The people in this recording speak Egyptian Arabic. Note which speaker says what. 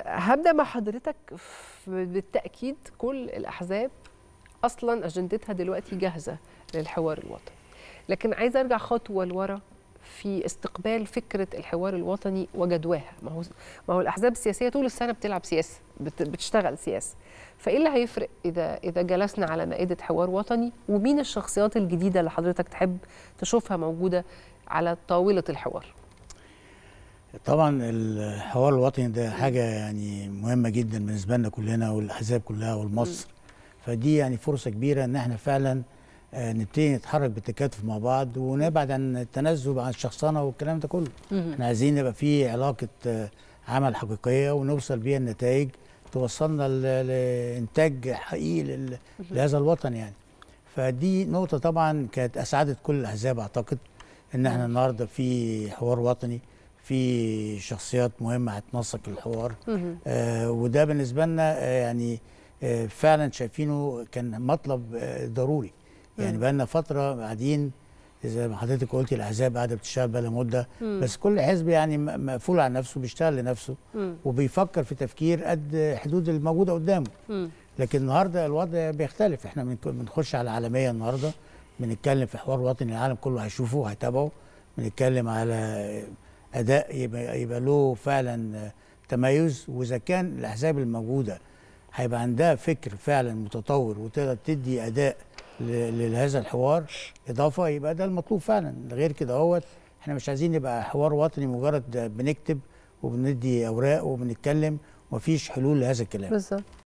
Speaker 1: هبدا مع حضرتك بالتاكيد كل الاحزاب اصلا اجندتها دلوقتي جاهزه للحوار الوطني لكن عايزه ارجع خطوه لورا في استقبال فكره الحوار الوطني وجدواها ما هو ما هو الاحزاب السياسيه طول السنه بتلعب سياسه بتشتغل سياسه فايه اللي هيفرق اذا اذا جلسنا على مائده حوار وطني ومين الشخصيات الجديده اللي حضرتك تحب تشوفها موجوده على طاوله الحوار
Speaker 2: طبعا الحوار الوطني ده حاجه يعني مهمه جدا بالنسبه لنا كلنا والاحزاب كلها والمصر فدي يعني فرصه كبيره ان احنا فعلا نبتدي نتحرك بالتكاتف مع بعض ونبعد عن التنزل عن الشخصنه والكلام ده كله احنا عايزين يبقى في علاقه عمل حقيقيه ونوصل بيها النتائج توصلنا لانتاج حقيقي لهذا الوطن يعني فدي نقطه طبعا كانت اسعدت كل الاحزاب اعتقد ان احنا النهارده في حوار وطني في شخصيات مهمه هتنسق الحوار آه وده بالنسبه لنا آه يعني آه فعلا شايفينه كان مطلب آه ضروري يعني بقى لنا فتره قاعدين زي ما حضرتك قلتي الاحزاب قاعده بتشتغل بقى لها مده مم. بس كل حزب يعني مقفول على نفسه بيشتغل لنفسه مم. وبيفكر في تفكير قد حدود الموجوده قدامه مم. لكن النهارده الوضع بيختلف احنا بنخش على العالميه النهارده بنتكلم في حوار وطني العالم كله هيشوفه وهيتابعه بنتكلم على اداء يبقى, يبقى له فعلا تميز واذا كان الاحزاب الموجوده هيبقى عندها فكر فعلا متطور وتقدر تدي اداء لهذا الحوار اضافه يبقى ده المطلوب فعلا غير كده اهوت احنا مش عايزين نبقى حوار وطني مجرد بنكتب وبندي اوراق وبنتكلم ومفيش حلول لهذا الكلام
Speaker 1: بالظبط